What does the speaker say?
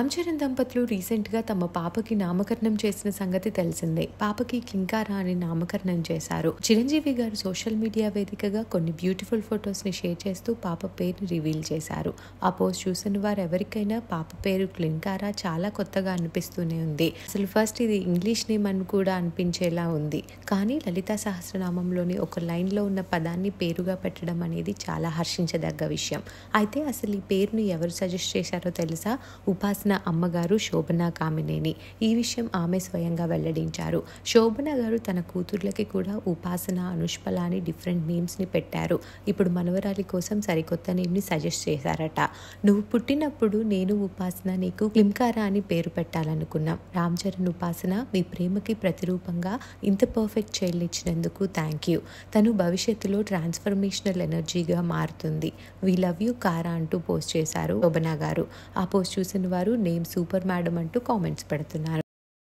రామ్ చరణ్ దంపతులు రీసెంట్గా తమ పాపకి నామకరణం చేసిన సంగతి తెలిసిందే పాపకి క్లింకారా అని నామకరణం చేశారు చిరంజీవి గారు సోషల్ మీడియా వేదికగా కొన్ని బ్యూటిఫుల్ ఫొటోస్ ని షేర్ చేస్తూ పాప పేరుని రివీల్ చేశారు ఆ పోస్ట్ చూసిన వారు ఎవరికైనా పాప పేరు క్లింకారా చాలా కొత్తగా అనిపిస్తూనే ఉంది అసలు ఫస్ట్ ఇది ఇంగ్లీష్ నేమ్ అని కూడా అనిపించేలా ఉంది కానీ లలితా సహస్రనామంలోని ఒక లైన్లో ఉన్న పదాన్ని పేరుగా పెట్టడం అనేది చాలా హర్షించదగ్గ విషయం అయితే అసలు ఈ పేరును ఎవరు సజెస్ట్ చేశారో తెలుసా ఉపాసన అమ్మగారు శోభనా కామినేని ఈ విషయం ఆమె స్వయంగా వెల్లడించారు శోభన గారు తన కూతుర్లకి కూడా ఉపాసన అనుష్పల అని డిఫరెంట్ నేమ్స్ని పెట్టారు ఇప్పుడు మనవరాలి కోసం సరికొత్త నేమ్ని సజెస్ట్ చేశారట నువ్వు పుట్టినప్పుడు నేను ఉపాసన నీకు క్లింకారా అని పేరు పెట్టాలనుకున్నాం రామ్ చరణ్ ఉపాసన మీ ప్రేమకి ప్రతిరూపంగా ఇంత పర్ఫెక్ట్ చైల్డ్ ఇచ్చినందుకు థ్యాంక్ యూ తను భవిష్యత్తులో ట్రాన్స్ఫర్మేషనల్ ఎనర్జీగా మారుతుంది వీ లవ్ యూ కారా అంటూ పోస్ట్ చేశారు శోభనా గారు ఆ పోస్ట్ చూసిన వారు నేమ్ సూపర్ మేడం అంటూ కామెంట్స్ పెడుతున్నారు